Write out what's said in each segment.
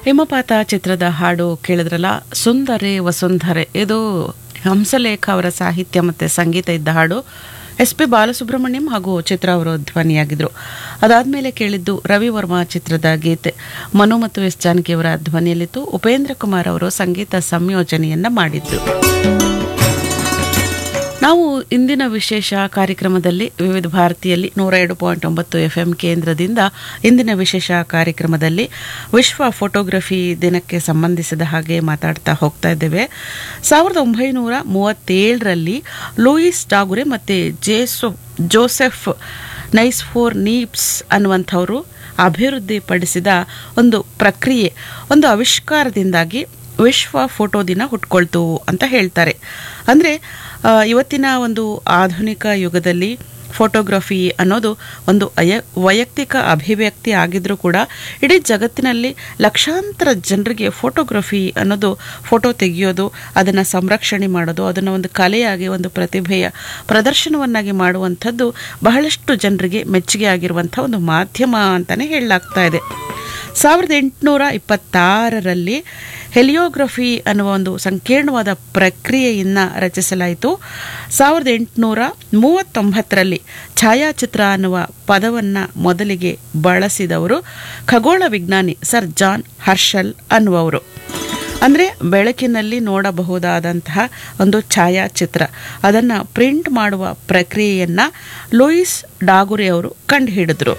ಹಿಮಪಾತ ಚಿತ್ರದ ಹಾಡು ಕೇಳಿದ್ರಲ್ಲ ಸುಂದರೆ ವಸುಂಧರೆ ಇದು ಹಂಸಲೇಖ ಅವರ ಸಾಹಿತ್ಯ ಮತ್ತು ಸಂಗೀತ ಇದ್ದ ಹಾಡು ಎಸ್ ಪಿ ಬಾಲಸುಬ್ರಹ್ಮಣ್ಯಂ ಹಾಗೂ ಚಿತ್ರ ಅವರು ಧ್ವನಿಯಾಗಿದ್ದರು ಅದಾದಮೇಲೆ ಕೇಳಿದ್ದು ರವಿ ವರ್ಮಾ ಚಿತ್ರದ ಗೀತೆ ಮನು ಮತ್ತು ಎಸ್ ಜಾನಕಿಯವರ ಧ್ವನಿಯಲ್ಲಿತ್ತು ಉಪೇಂದ್ರ ಕುಮಾರ್ ಅವರು ಸಂಗೀತ ಸಂಯೋಜನೆಯನ್ನ ಮಾಡಿದ್ರು ನಾವು ಇಂದಿನ ವಿಶೇಷ ಕಾರ್ಯಕ್ರಮದಲ್ಲಿ ವಿವಿಧ ಭಾರತಿಯಲ್ಲಿ ನೂರ ಎರಡು ಪಾಯಿಂಟ್ ಒಂಬತ್ತು ಎಫ್ ಎಂ ಕೇಂದ್ರದಿಂದ ಇಂದಿನ ವಿಶೇಷ ಕಾರ್ಯಕ್ರಮದಲ್ಲಿ ವಿಶ್ವ ಫೋಟೋಗ್ರಫಿ ದಿನಕ್ಕೆ ಸಂಬಂಧಿಸಿದ ಹಾಗೆ ಮಾತಾಡ್ತಾ ಹೋಗ್ತಾ ಇದ್ದೇವೆ ಸಾವಿರದ ಒಂಬೈನೂರ ಮೂವತ್ತೇಳರಲ್ಲಿ ಲೂಯಿಸ್ ಡಾಗುರೆ ಮತ್ತು ಜೇಸೊ ಜೋಸೆಫ್ ನೈಸ್ಫೋರ್ ನೀಪ್ಸ್ ಅನ್ನುವಂಥವರು ಅಭಿವೃದ್ಧಿಪಡಿಸಿದ ಒಂದು ಪ್ರಕ್ರಿಯೆ ಒಂದು ಆವಿಷ್ಕಾರದಿಂದಾಗಿ ವಿಶ್ವ ಫೋಟೋ ದಿನ ಹುಟ್ಕೊಳ್ತು ಅಂತ ಹೇಳ್ತಾರೆ ಅಂದರೆ ಇವತ್ತಿನ ಒಂದು ಆಧುನಿಕ ಯುಗದಲ್ಲಿ ಫೋಟೋಗ್ರಫಿ ಅನ್ನೋದು ಒಂದು ಅಯ ವೈಯಕ್ತಿಕ ಅಭಿವ್ಯಕ್ತಿ ಆಗಿದ್ರೂ ಕೂಡ ಇಡೀ ಜಗತ್ತಿನಲ್ಲಿ ಲಕ್ಷಾಂತರ ಜನರಿಗೆ ಫೋಟೋಗ್ರಫಿ ಅನ್ನೋದು ಫೋಟೋ ತೆಗೆಯೋದು ಅದನ್ನು ಸಂರಕ್ಷಣೆ ಮಾಡೋದು ಅದನ್ನು ಒಂದು ಕಲೆಯಾಗಿ ಒಂದು ಪ್ರತಿಭೆಯ ಪ್ರದರ್ಶನವನ್ನಾಗಿ ಮಾಡುವಂಥದ್ದು ಬಹಳಷ್ಟು ಜನರಿಗೆ ಮೆಚ್ಚುಗೆ ಆಗಿರುವಂಥ ಒಂದು ಮಾಧ್ಯಮ ಅಂತಲೇ ಹೇಳಲಾಗ್ತಾ ಇದೆ ಸಾವಿರದ ಎಂಟುನೂರ ಇಪ್ಪತ್ತಾರರಲ್ಲಿ ಹೆಲಿಯೋಗ್ರಫಿ ಅನ್ನುವ ಒಂದು ಸಂಕೀರ್ಣವಾದ ಪ್ರಕ್ರಿಯೆಯನ್ನು ರಚಿಸಲಾಯಿತು ಸಾವಿರದ ಎಂಟುನೂರ ಮೂವತ್ತೊಂಬತ್ತರಲ್ಲಿ ಛಾಯಾಚಿತ್ರ ಅನ್ನುವ ಪದವನ್ನು ಮೊದಲಿಗೆ ಬಳಸಿದವರು ಖಗೋಳ ವಿಜ್ಞಾನಿ ಸರ್ ಜಾನ್ ಹರ್ಷಲ್ ಅನ್ನುವರು ಅಂದರೆ ಬೆಳಕಿನಲ್ಲಿ ನೋಡಬಹುದಾದಂತಹ ಒಂದು ಛಾಯಾಚಿತ್ರ ಅದನ್ನು ಪ್ರಿಂಟ್ ಮಾಡುವ ಪ್ರಕ್ರಿಯೆಯನ್ನು ಲೂಯಿಸ್ ಡಾಗುರಿ ಅವರು ಕಂಡುಹಿಡಿದ್ರು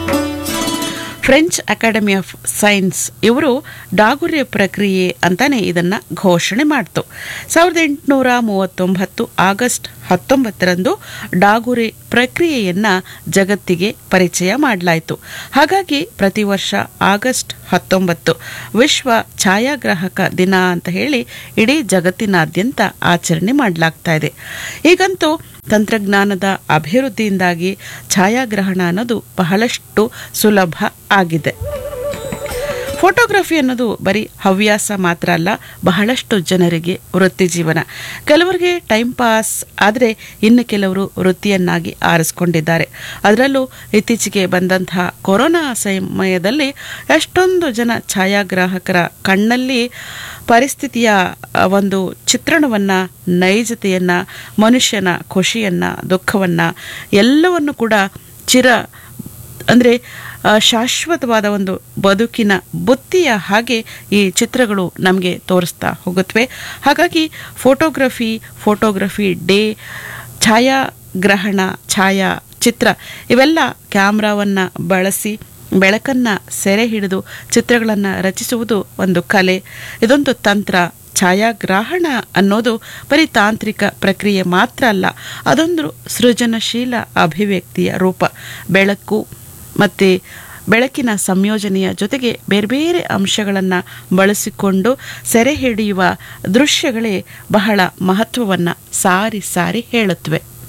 ಫ್ರೆಂಚ್ ಅಕಾಡೆಮಿ ಆಫ್ ಸೈನ್ಸ್ ಇವರು ಡಾಗುರ್ಯ ಪ್ರಕ್ರಿಯೆ ಅಂತಾನೆ ಇದನ್ನ ಘೋಷಣೆ ಮಾಡ್ತು ಸಾವಿರದ ಎಂಟುನೂರ ಮೂವತ್ತೊಂಬತ್ತು ಆಗಸ್ಟ್ ಹತ್ತೊಂಬತ್ತರಂದು ಡಾಗುರೆ ಪ್ರಕ್ರಿಯೆಯನ್ನ ಜಗತ್ತಿಗೆ ಪರಿಚಯ ಮಾಡಲಾಯಿತು ಹಾಗಾಗಿ ಪ್ರತಿ ವರ್ಷ ಆಗಸ್ಟ್ ಹತ್ತೊಂಬತ್ತು ವಿಶ್ವ ಛಾಯಾಗ್ರಾಹಕ ದಿನ ಅಂತ ಹೇಳಿ ಇಡೀ ಜಗತ್ತಿನಾದ್ಯಂತ ಆಚರಣೆ ಮಾಡಲಾಗ್ತಾ ಇದೆ ಈಗಂತೂ ತಂತ್ರಜ್ಞಾನದ ಅಭಿವೃದ್ಧಿಯಿಂದಾಗಿ ಛಾಯಾಗ್ರಹಣ ಅನ್ನೋದು ಬಹಳಷ್ಟು ಸುಲಭ ಆಗಿದೆ ಫೋಟೋಗ್ರಫಿ ಅನ್ನೋದು ಬರೀ ಹವ್ಯಾಸ ಮಾತ್ರ ಅಲ್ಲ ಬಹಳಷ್ಟು ಜನರಿಗೆ ವೃತ್ತಿ ಜೀವನ ಕೆಲವರಿಗೆ ಟೈಮ್ ಪಾಸ್ ಆದರೆ ಇನ್ನು ಕೆಲವರು ವೃತ್ತಿಯನ್ನಾಗಿ ಆರಿಸ್ಕೊಂಡಿದ್ದಾರೆ ಅದರಲ್ಲೂ ಇತ್ತೀಚೆಗೆ ಬಂದಂತಹ ಕೊರೋನಾ ಸಮಯದಲ್ಲಿ ಎಷ್ಟೊಂದು ಜನ ಛಾಯಾಗ್ರಾಹಕರ ಕಣ್ಣಲ್ಲಿ ಪರಿಸ್ಥಿತಿಯ ಒಂದು ಚಿತ್ರಣವನ್ನು ನೈಜತೆಯನ್ನು ಮನುಷ್ಯನ ಖುಷಿಯನ್ನು ದುಃಖವನ್ನು ಎಲ್ಲವನ್ನು ಕೂಡ ಚಿರ ಅಂದರೆ ಶಾಶ್ವತವಾದ ಒಂದು ಬದುಕಿನ ಬುತ್ತಿಯ ಹಾಗೆ ಈ ಚಿತ್ರಗಳು ನಮಗೆ ತೋರಿಸ್ತಾ ಹೋಗುತ್ತವೆ ಹಾಗಾಗಿ ಫೋಟೋಗ್ರಫಿ ಫೋಟೋಗ್ರಫಿ ಡೇ ಛಾಯಾಗ್ರಹಣ ಛಾಯಾ ಚಿತ್ರ ಇವೆಲ್ಲ ಕ್ಯಾಮ್ರಾವನ್ನು ಬಳಸಿ ಬೆಳಕನ್ನು ಸೆರೆ ಹಿಡಿದು ಚಿತ್ರಗಳನ್ನು ರಚಿಸುವುದು ಒಂದು ಕಲೆ ಇದೊಂದು ತಂತ್ರ ಛಾಯಾಗ್ರಹಣ ಅನ್ನೋದು ಬರೀ ತಾಂತ್ರಿಕ ಪ್ರಕ್ರಿಯೆ ಮಾತ್ರ ಅಲ್ಲ ಅದೊಂದು ಸೃಜನಶೀಲ ಅಭಿವ್ಯಕ್ತಿಯ ರೂಪ ಬೆಳಕು ಮತ್ತು ಬೆಳಕಿನ ಸಂಯೋಜನೆಯ ಜೊತೆಗೆ ಬೇರೆ ಬೇರೆ ಅಂಶಗಳನ್ನು ಬಳಸಿಕೊಂಡು ಸೆರೆ ಹಿಡಿಯುವ ದೃಶ್ಯಗಳೇ ಬಹಳ ಮಹತ್ವವನ್ನು ಸಾರಿ ಸಾರಿ ಹೇಳುತ್ತವೆ